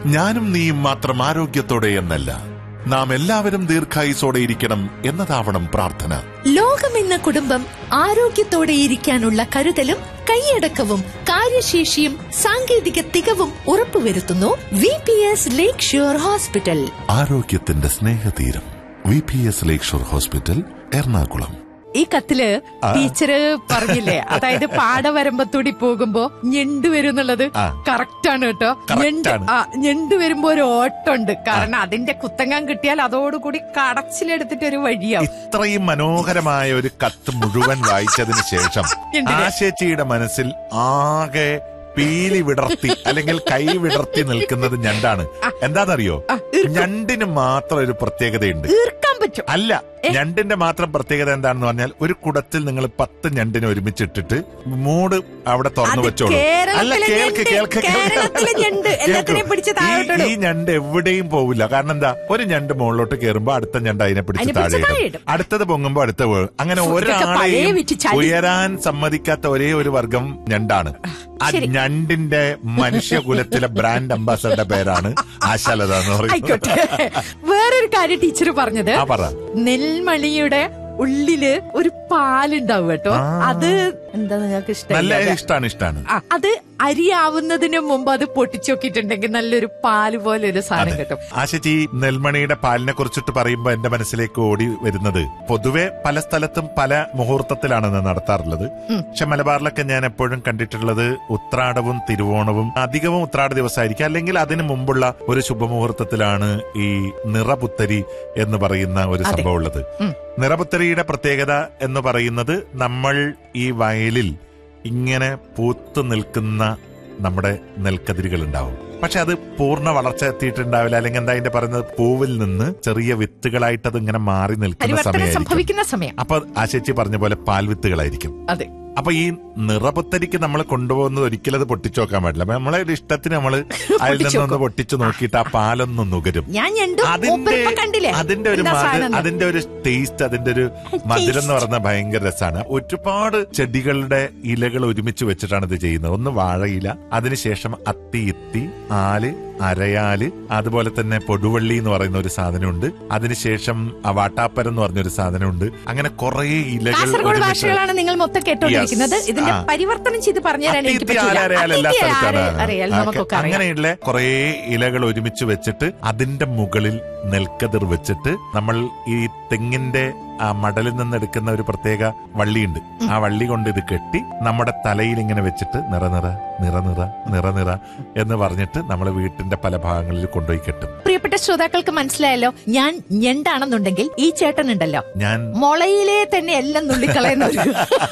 ഞാനും നീയും മാത്രം ആരോഗ്യത്തോടെ എന്നല്ല നാം എല്ലാവരും ദീർഘായുസോടെ ഇരിക്കണം എന്നതാവണം പ്രാർത്ഥന ലോകമെന്ന കുടുംബം ആരോഗ്യത്തോടെ ഇരിക്കാനുള്ള കരുതലും കൈയടക്കവും കാര്യശേഷിയും സാങ്കേതിക തികവും ഉറപ്പുവരുത്തുന്നു V P S Lake Shore hospital ആരോഗ്യത്തിന്റെ സ്നേഹതീരം V P S Lakeshore hospital Ernakulam ഈ കത്തില് ടീച്ചറ് പറഞ്ഞില്ലേ അതായത് പാടവരമ്പത്തൂടി പോകുമ്പോ ഞെണ്ട് വരും എന്നുള്ളത് ആ. കറക്റ്റ് ആണ് കേട്ടോ Correct ഞെണ്ട് ആണ്. ആ ഞെണ്ട് വരുമ്പോ ഒരു ഓട്ടമുണ്ട് കാരണം അതിന്റെ കുത്തങ്ങാൻ കിട്ടിയാൽ അതോടുകൂടി കടച്ചിലെടുത്തിട്ട് ഒരു വഴിയാവും ഇത്രയും മനോഹരമായ ഒരു കത്ത് മുഴുവൻ വായിച്ചതിന് ശേഷം എന്തിന്? ആശേച്ചിയുടെ മനസ്സിൽ ആകെ പീലി വിടർത്തി അല്ലെങ്കിൽ കൈ വിടർത്തി നിൽക്കുന്നത് ഞണ്ടാണ് എന്താണെന്നറിയോ ആ, ഈർക്കും. ഞണ്ടിന് മാത്രം ഒരു പ്രത്യേകതയുണ്ട് തീർക്കാൻ പറ്റും അല്ല ഞണ്ടിന്റെ മാത്രം പ്രത്യേകത എന്താണെന്ന് പറഞ്ഞാൽ ഒരു കുടത്തിൽ നിങ്ങൾ പത്ത് ഞണ്ടിനെ ഒരുമിച്ചിട്ടിട്ട് മൂട് അവിടെ തുറന്നു അത് വെച്ചോളൂ അല്ല കേരളത്തിലെ കേൾക്ക് ഞണ്ട്, കേൾക്ക് കേരളത്തിലെ ഞണ്ട്. എല്ലാത്തിനെയും പിടിച്ച് കേൾക്ക്. ഈ- താഴോട്ടിടും. ഈ ഞണ്ട് എവിടെയും പോവില്ല കാരണം എന്താ ഒരു ഞണ്ട് മുകളിലോട്ട് കയറുമ്പോ അടുത്ത ഞണ്ട് അതിനെ പിടിച്ച് അതിനെ പിടിച്ച് താഴെ താഴെ ഇടും ഇടും. അടുത്തത് പൊങ്ങുമ്പോ അടുത്ത വീഴും അങ്ങനെ ഇതൊക്കെ പഴയ ഒരാളെയും വിറ്റ് ചളി. ഉയരാൻ സമ്മതിക്കാത്ത ഒരേ ഒരു വർഗം ഞണ്ടാണ് ആ ശരി. ഞണ്ടിന്റെ മനുഷ്യകുലത്തിലെ ബ്രാൻഡ് അംബാസഡറുടെ പേരാണ് ആശാലത എന്ന് പറയുന്നത് ആയിക്കോട്ടെ വേറൊരു കാര്യം ടീച്ചർ പറഞ്ഞത് ആ പറ നെൽമണിയുടെ ഉള്ളില് ഒരു പാലുണ്ടാവും കേട്ടോ ആ. അത് എന്താ നിങ്ങൾക്ക് നല്ല ഇഷ്ടമല്ല ഇഷ്ടാണ് ഇഷ്ടാണ് ആ, അത് അരിയാവുന്നതിന് മുമ്പ് അത് പൊട്ടിച്ചോക്കിയിട്ടുണ്ടെങ്കിൽ നല്ലൊരു പാല് പോലെ ഒരു സാധനം കിട്ടും ആശച്ചി നെൽമണിയുടെ പാലിനെ കുറിച്ചിട്ട് പറയുമ്പോ എന്റെ മനസ്സിലേക്ക് ഓടി വരുന്നത് പൊതുവെ പല സ്ഥലത്തും പല മുഹൂർത്തത്തിലാണ് ഇത് നടത്താറുള്ളത് പക്ഷെ മലബാറിലൊക്കെ ഞാൻ എപ്പോഴും കണ്ടിട്ടുള്ളത് ഉത്രാടവും തിരുവോണവും അധികവും ഉത്രാട ദിവസമായിരിക്കും അല്ലെങ്കിൽ അതിന് മുമ്പുള്ള ഒരു ശുഭമുഹൂർത്തത്തിലാണ് ഈ നിറപുത്തരി എന്ന് പറയുന്ന ഒരു അതെ. സംഭവം ഉള്ളത് ഉം. നിറപുത്തരിയുടെ പ്രത്യേകത എന്ന് പറയുന്നത് നമ്മൾ ഈ വയലിൽ ഇങ്ങനെ പൂത്തു നിൽക്കുന്ന നമ്മുടെ നെൽക്കതിരുകൾ ഉണ്ടാവും പക്ഷെ അത് പൂർണ്ണ വളർച്ച എത്തിയിട്ടുണ്ടാവില്ല അല്ലെങ്കിൽ എന്താ അതിന്റെ പറയുന്നത് പൂവിൽ നിന്ന് ചെറിയ വിത്തുകളായിട്ട് അത് ഇങ്ങനെ മാറി നിൽക്കുന്ന പരിവർത്തനം സമയമായിരിക്കും സംഭവിക്കുന്ന സമയം അപ്പൊ ആ ചേച്ചി പറഞ്ഞ പോലെ പാൽവിത്തുകളായിരിക്കും അതെ അപ്പൊ ഈ നിറപുത്തരിക്ക് നമ്മൾ കൊണ്ടുപോകുന്നത് ഒരിക്കലും അത് പൊട്ടിച്ചു നോക്കാൻ പാടില്ല അപ്പൊ നമ്മളെ ഒരു ഇഷ്ടത്തിന് നമ്മൾ അതിൽ പൊട്ടിച്ച് നിന്നൊന്ന് പൊട്ടിച്ചു നോക്കിയിട്ട് ആ പാലൊന്ന് നുകരും ഞാൻ ഞണ്ടും അതിന്റെ മൂപ്പരിപ്പ കണ്ടില്ലേ അതിന്റെ ഒരു എന്താ മധു- സാധനം എന്ന്? അതിന്റെ ഒരു ടേസ്റ്റ് അതിന്റെ ഒരു മധുരം എന്ന് പറഞ്ഞാൽ ഭയങ്കര രസമാണ് ഒരുപാട് ചെടികളുടെ ഇലകൾ ഒരുമിച്ച് വെച്ചിട്ടാണ് ഇത് ചെയ്യുന്നത് ഒന്ന് വാഴയില അതിനുശേഷം അത്തി ഇത്തി ആല് അരയാല് അതുപോലെ തന്നെ പൊടുവള്ളി എന്ന് പറയുന്ന ഒരു സാധനമുണ്ട് അതിനുശേഷം ആ വാട്ടാപ്പരം എന്ന് പറഞ്ഞ ഒരു സാധനമുണ്ട് അങ്ങനെ കുറെ ഇലകൾ കാസർഗോഡ് ഒരുമിച്ച് ഭാഷകളാണ് നിങ്ങൾ മൊത്തം കേട്ടോണ്ടിരിക്കുന്നത് Yes. ഇതിന്റെ ആ. പരിവർത്തനം ചെയ്ത് പറഞ്ഞു തരാൻ എനിക്ക് അത്തിത്തി പറ്റില്ല ആലരയാൽ എല്ലാ അത്തിത്തി സ്ഥലത്താണ് ആര് അറിയാൽ ആ, നമുക്കൊക്കെ അറിയാം അങ്ങനെയുള്ള കുറെ ഇലകൾ ഒരുമിച്ച് വെച്ചിട്ട് അതിന്റെ മുകളിൽ നെൽക്കതിർ വെച്ചിട്ട് നമ്മൾ ഈ തെങ്ങിന്റെ ആ മടലിൽ നിന്ന് എടുക്കുന്ന ഒരു പ്രത്യേക വള്ളിയുണ്ട് ആ വള്ളി കൊണ്ട് ഇത് കെട്ടി നമ്മുടെ തലയിൽ ഇങ്ങനെ വെച്ചിട്ട് നിറ നിറ നിറ നിറ നിറ നിറ എന്ന് പറഞ്ഞിട്ട് നമ്മൾ വീട്ടിന്റെ പല ഭാഗങ്ങളിൽ കൊണ്ടുപോയി കെട്ടും പ്രിയപ്പെട്ട ശ്രോതാക്കൾക്ക് മനസ്സിലായല്ലോ ഞാൻ ഞണ്ടാണെന്നുണ്ടെങ്കിൽ ഈ ചേട്ടൻ ഉണ്ടല്ലോ ഞാൻ മുളയിലെ തന്നെ എല്ലാം നുള്ളിക്കളയുന്ന ഒരു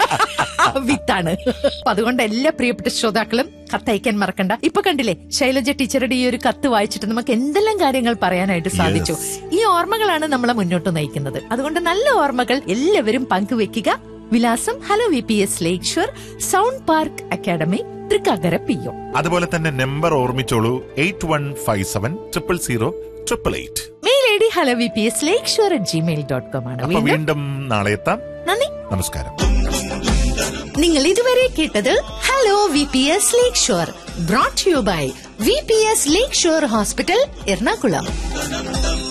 വിത്താണ് അപ്പൊ അതുകൊണ്ട് എല്ലാ പ്രിയപ്പെട്ട ശ്രോതാക്കളും കത്തയക്കാൻ മറക്കണ്ട ഇപ്പൊ കണ്ടില്ലേ ശൈലജ ടീച്ചറുടെ ഈ ഒരു കത്ത് വായിച്ചിട്ട് നമുക്ക് എന്തെല്ലാം കാര്യങ്ങൾ പറയാനായിട്ട് സാധിച്ചു ഈ ഓർമ്മകളാണ് നമ്മളെ മുന്നോട്ട് നയിക്കുന്നത് അതുകൊണ്ട് നല്ല ഓർമ്മകൾ എല്ലാവരും പങ്കുവെക്കുക വിലാസം hello V P S Lakeshore sound park academy Thrikkakara P O അതുപോലെ തന്നെ നമ്പർ ഓർമ്മിച്ചോളൂ eight one five seven triple zero triple eight mail I D hello V P S Lakeshore at Gmail dot com ആണ് അപ്പൊ വീണ്ടും വീണ്ടും നാളെ എത്താം നന്ദി നമസ്കാരം നിങ്ങൾ ഇതുവരെ കേട്ടത് hello V P S Lake Shore brought you by V P S Lake Shore hospital Ernakulam